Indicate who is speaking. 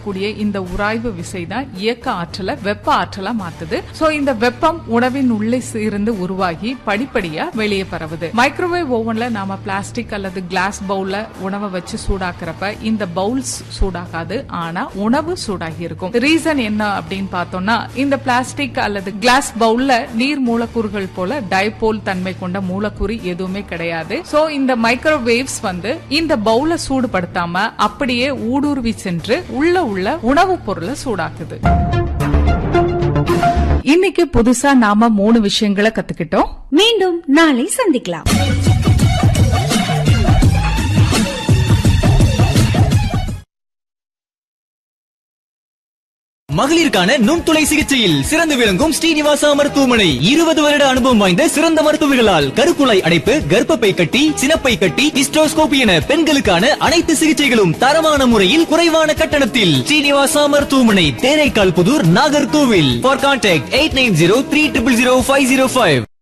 Speaker 1: ஏற்படக்கூடிய இந்த உராய்வு விசை தான் இயக்க ஆற்றலை வெப்ப ஆற்றலா மாத்துது சோ இந்த வெப்பம் உணவின் உள்ளே இருந்து உருவாகி படிப்படியா வெளியே பரவுது மைக்ரோவேவ் ஓவன்ல நாம பிளாஸ்டிக் அல்லது கிளாஸ் பவுல்ல உணவை வச்சு சூடாக்குறப்ப இந்த பவுல்ஸ் சூடாகாது ஆனா உணவு சூடாகி இருக்கும் ரீசன் என்ன அப்படின்னு பார்த்தோம்னா இந்த பிளாஸ்டிக் அல்லது கிளாஸ் பவுல்ல நீர் மூலக்கூறுகள் போல டைபோல் தன்மை கொண்ட மூலக்கூறு எதுவுமே கிடையாது சோ இந்த மைக்ரோவேவ்ஸ் வந்து இந்த பவுல சூடுபடுத்தாம அப்படியே ஊடுருவி சென்று உள்ள உள்ள உணவுப் பொருளை சூடாக்குது இன்னைக்கு புதுசா நாம மூணு விஷயங்களை கத்துக்கிட்டோம்
Speaker 2: மீண்டும் நாளை சந்திக்கலாம்
Speaker 3: மகளிருக்கான நுண்துளை சிகிச்சையில் சிறந்து விளங்கும் ஸ்ரீனிவாசா மருத்துவமனை இருபது வருட அனுபவம் வாய்ந்த சிறந்த மருத்துவர்களால் கருக்குழாய் அடைப்பு கர்ப்பப்பை கட்டி சினப்பை கட்டி ஹிஸ்டோஸ்கோபி என பெண்களுக்கான அனைத்து சிகிச்சைகளும் தரமான முறையில் குறைவான கட்டணத்தில் ஸ்ரீனிவாசா மருத்துவமனை Theraikkal Puthur Nagercoil for contact eight nine zero three triple zero five zero five